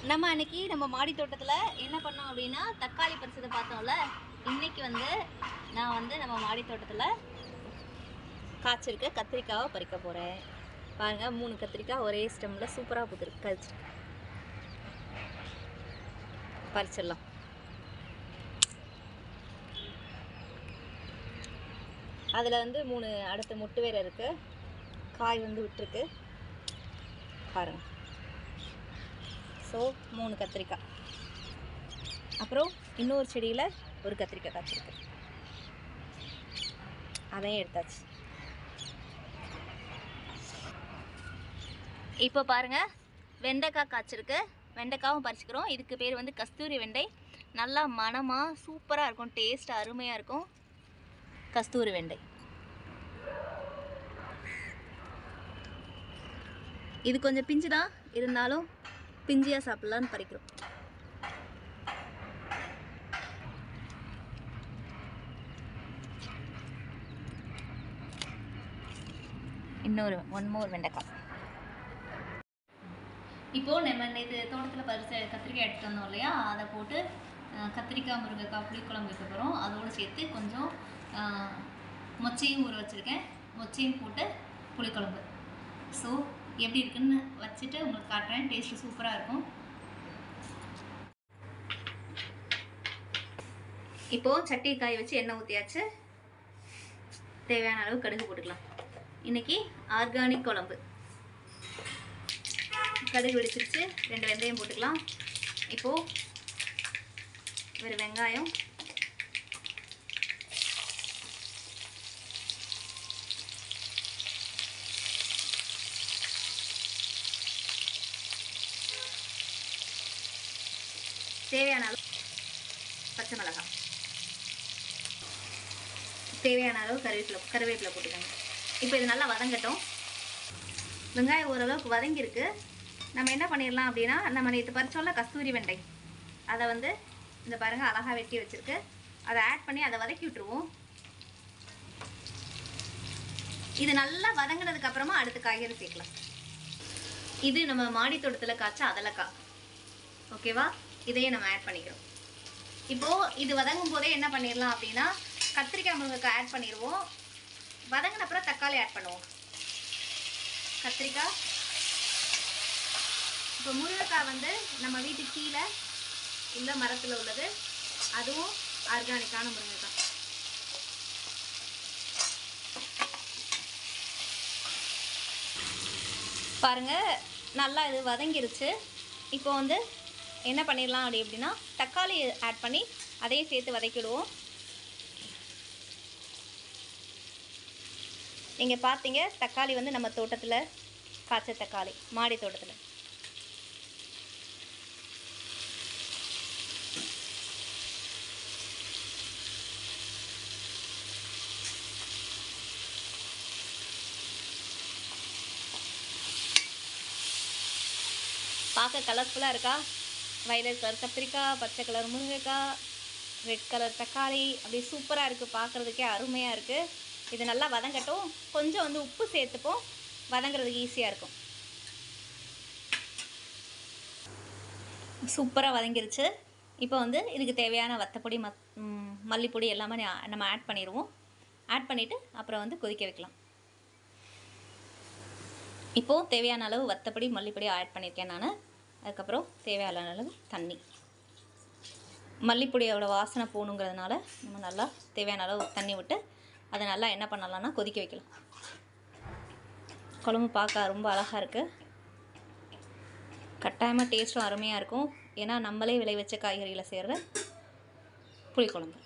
நம்ம அன்னைக்கு நம்ம மாடி தோட்டத்தில் என்ன பண்ணோம் அப்படின்னா தக்காளி பறிச்சதை பார்த்தோம்ல இன்னைக்கு வந்து நான் வந்து நம்ம மாடி தோட்டத்தில் காய்ச்சிருக்க கத்திரிக்காவை பறிக்க போகிறேன் பாருங்கள் மூணு கத்திரிக்காய் ஒரே ஸ்டெம்மில் சூப்பராக பூத்துருக்கு கழிச்சு பறிச்சிடலாம் அதில் வந்து மூணு அடுத்த மொட்டு வேற இருக்குது காய் வந்து விட்டுருக்கு பாருங்கள் ஸோ மூணு கத்திரிக்காய் அப்புறம் இன்னொரு செடியில் ஒரு கத்திரிக்காய் காய்ச்சிருக்கு அதையும் எடுத்தாச்சு இப்போ பாருங்க வெண்டைக்காய் காய்ச்சிருக்கு வெண்டைக்காவும் பறிச்சுக்கிறோம் இதுக்கு பேர் வந்து கஸ்தூரி வெண்டை நல்லா மணமாக சூப்பராக இருக்கும் டேஸ்ட் அருமையாக இருக்கும் கஸ்தூரி வெண்டை இது கொஞ்சம் பிஞ்சு தான் இருந்தாலும் பிஞ்சியாக சாப்பிட்லான்னு பறிக்கிறோம் இன்னொரு ஒன் மோர் வெண்டைக்காய் இப்போது நம்ம நேற்று தோட்டத்தில் பறிச்ச கத்திரிக்காய் எடுத்துட்டு வந்தோம் இல்லையா அதை போட்டு அஹ், கத்திரிக்காய் முருங்கைக்காய் புளிக்குழம்பு வைக்க போகிறோம் அதோடு சேர்த்து கொஞ்சம் அஹ், மொச்சையும் ஊற வச்சுருக்கேன் மொச்சையும் போட்டு புளிக்குழம்பு ஸோ எப்படி இருக்குன்னு வச்சுட்டு உங்களுக்கு காட்டுறேன் டேஸ்ட்டு சூப்பராக இருக்கும் இப்போது சட்டி காய வச்சு எண்ணெய் ஊற்றியாச்சு தேவையான அளவு கடுகு போட்டுக்கலாம் இன்னைக்கு ஆர்கானிக் குழம்பு கடுகு வெடிச்சிருச்சு ரெண்டு வெந்தயம் போட்டுக்கலாம் இப்போது ஒரு வெங்காயம் தேவையான அளவு பச்சை மிளகாய் தேவையான அளவு கருவேப்பிலை கருவேப்பிலை போட்டுக்கோங்க இப்போ இது நல்லா வதங்கட்டும் வெங்காயம் ஓரளவுக்கு வதங்கியிருக்கு நம்ம என்ன பண்ணிடலாம் அப்படின்னா நம்ம நேற்று பறிச்சோம்ல கஸ்தூரி வெண்டை அதை வந்து இந்த பாருங்க அழகாக வெட்டி வச்சிருக்கு அதை ஆட் பண்ணி அதை வதக்கி விட்டுருவோம் இது நல்லா வதங்கினதுக்கு அப்புறமா அடுத்த காய்கறி சேர்க்கலாம் இது நம்ம மாடி தோட்டத்தில் காய்ச்ச அதலக்காய் ஓகேவா இதையே நம்ம ஆட் பண்ணிக்கிறோம் இப்போது இது வதங்கும் போதே என்ன பண்ணிடலாம் அப்படின்னா கத்திரிக்காய் முருங்கைக்காய் ஆட் பண்ணிடுவோம் வதங்கின அப்புறம் தக்காளி ஆட் பண்ணுவோம் கத்திரிக்காய் இப்போ முருங்கைக்காய் வந்து நம்ம வீட்டு கீழே உள்ள மரத்தில் உள்ளது அதுவும் ஆர்கானிக்கான முருங்கைக்காய் பாருங்க நல்லா இது வதங்கிருச்சு இப்போ வந்து என்ன பண்ணிடலாம் அப்படி அப்படின்னா தக்காளி ஆட் பண்ணி அதையும் சேர்த்து வதக்கிடுவோம் நீங்கள் பார்த்தீங்க தக்காளி வந்து நம்ம தோட்டத்தில் காய்ச்ச தக்காளி மாடி தோட்டத்தில் பார்க்க கலர்ஃபுல்லாக இருக்கா வயலட் கலர் கத்திரிக்காய் பச்சை கலர் முருங்கைக்காய் ரெட் கலர் தக்காளி அப்படி சூப்பராக இருக்குது பார்க்குறதுக்கே அருமையாக இருக்குது இது நல்லா வதங்கட்டும் கொஞ்சம் வந்து உப்பு சேர்த்துப்போம் வதங்குறதுக்கு ஈஸியாக இருக்கும் சூப்பராக வதங்கிருச்சு இப்போ வந்து இதுக்கு தேவையான வத்தப்பொடி மத் ம், மல்லிப்பொடி எல்லாமே நா- நம்ம ஆட் பண்ணிடுவோம் ஆட் பண்ணிவிட்டு அப்புறம் வந்து கொதிக்க வைக்கலாம் இப்போது தேவையான அளவு வத்தப்பொடி மல்லிப்பொடி ஆட் பண்ணியிருக்கேன் நான் அதுக்கப்புறம் தேவையான அளவு தண்ணி மல்லிப்பொடியோட வாசனை போகணுங்கிறதுனால நம்ம நல்லா தேவையான அளவு தண்ணி விட்டு அதை நல்லா என்ன பண்ணலாம்னா கொதிக்க வைக்கலாம் குழம்பு பார்க்க ரொம்ப அழகாக இருக்குது கட்டாயமாக டேஸ்ட்டும் அருமையாக இருக்கும் ஏன்னா நம்மளே விளைவிச்ச காய்கறியில் சேர்ற புளிக்குழம்பு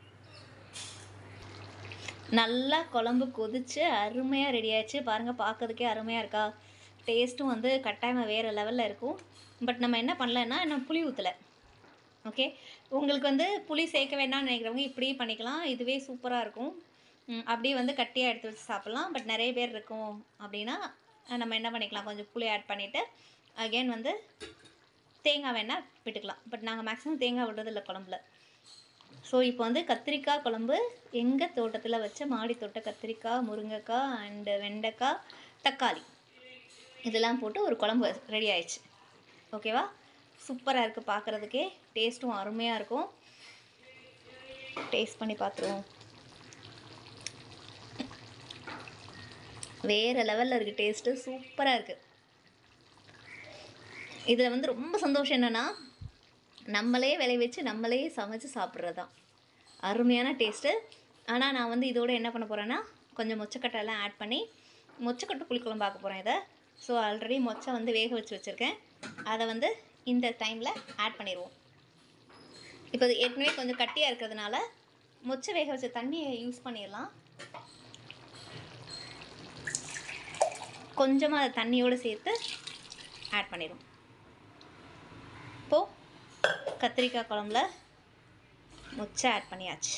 நல்லா குழம்பு கொதிச்சு அருமையாக ரெடி ஆயிடுச்சு பாருங்கள் பார்க்கறதுக்கே அருமையாக இருக்கா டேஸ்ட்டும் வந்து கட்டாயமாக வேறு லெவலில் இருக்கும் பட் நம்ம என்ன பண்ணலன்னா இன்னும் புளி ஊற்றலை ஓகே உங்களுக்கு வந்து புளி சேர்க்க வேண்டாம்னு நினைக்கிறவங்க இப்படியே பண்ணிக்கலாம் இதுவே சூப்பராக இருக்கும் ம், அப்படியே வந்து கட்டியாக எடுத்து வச்சு சாப்பிட்லாம் பட் நிறைய பேர் இருக்கும் அப்படின்னா அஹ், நம்ம என்ன பண்ணிக்கலாம் கொஞ்சம் புளி ஆட் பண்ணிவிட்டு அகைன் வந்து தேங்காய் வேணால் விட்டுக்கலாம் பட் நாங்கள் மேக்ஸிமம் தேங்காய் விடுறதில்ல குழம்புல ஸோ இப்போ வந்து கத்திரிக்காய் குழம்பு எங்கள் தோட்டத்தில் வச்ச மாடி தோட்ட கத்திரிக்காய் முருங்கைக்காய் அண்டு வெண்டைக்காய் தக்காளி இதெல்லாம் போட்டு ஒரு குழம்பு ரெடி ஆயிடுச்சு ஓகேவா சூப்பராக இருக்குது பார்க்குறதுக்கே டேஸ்ட்டும் அருமையாக இருக்கும் டேஸ்ட் பண்ணி பார்த்துருவோம் வேறு லெவலில் இருக்குது டேஸ்ட்டு சூப்பராக இருக்குது இதில் வந்து ரொம்ப சந்தோஷம் என்னென்னா நம்மளே விளைவிச்சு நம்மளே சமைச்சு சாப்பிட்றது தான் அருமையான டேஸ்ட்டு ஆனால் நான் வந்து இதோட என்ன பண்ண போகிறேன்னா கொஞ்சம் மொச்சக்கட்டெல்லாம் ஆட் பண்ணி மொச்சக்கட்டை புளிக்குழம்பு பார்க்க போகிறேன் இதை ஸோ ஆல்ரெடி மொச்சை வந்து வேக வச்சு வச்சுருக்கேன் அதை வந்து இந்த டைமில் ஆட் பண்ணிடுவோம் இப்போ இது ஏற்கனவே கொஞ்சம் கட்டியாக இருக்கிறதுனால மொச்சை வேக வச்ச தண்ணியை யூஸ் பண்ணிடலாம் கொஞ்சமாக அதை தண்ணியோடு சேர்த்து ஆட் பண்ணிடும் இப்போது கத்திரிக்காய் குழம்புல முச்சை ஆட் பண்ணியாச்சு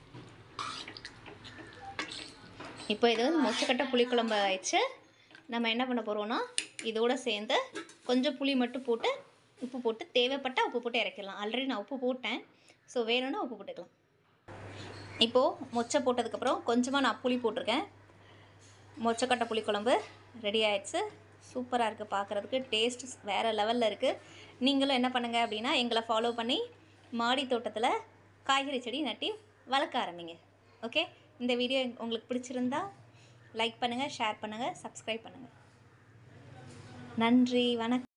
இப்போ இது வந்து மொச்சக்கட்டை புளிக்குழம்பு ஆயிடுச்சு நம்ம என்ன பண்ண போகிறோம்னா இதோட சேர்ந்து கொஞ்சம் புளி மட்டும் போட்டு உப்பு போட்டு தேவைப்பட்டால் உப்பு போட்டு இறக்கிடலாம் ஆல்ரெடி நான் உப்பு போட்டேன் ஸோ வேணும்னா உப்பு போட்டுக்கலாம் இப்போது மொச்சை போட்டதுக்கப்புறம் கொஞ்சமாக நான் புளி போட்டிருக்கேன் மொச்சக்கட்டை புளிக்குழம்பு ரெடி ஆயிடுச்சு சூப்பராக இருக்குது பார்க்குறதுக்கு டேஸ்ட் வேறு லெவலில் இருக்குது நீங்களும் என்ன பண்ணுங்கள் அப்படின்னா எங்களை ஃபாலோ பண்ணி மாடி தோட்டத்தில் காய்கறி செடி நட்டி வளர்க்க ஆரம்பிங்க ஓகே இந்த வீடியோ உங்களுக்கு பிடிச்சிருந்தா லைக் பண்ணுங்கள் ஷேர் பண்ணுங்கள் சப்ஸ்கிரைப் பண்ணுங்கள் நன்றி வணக்கம்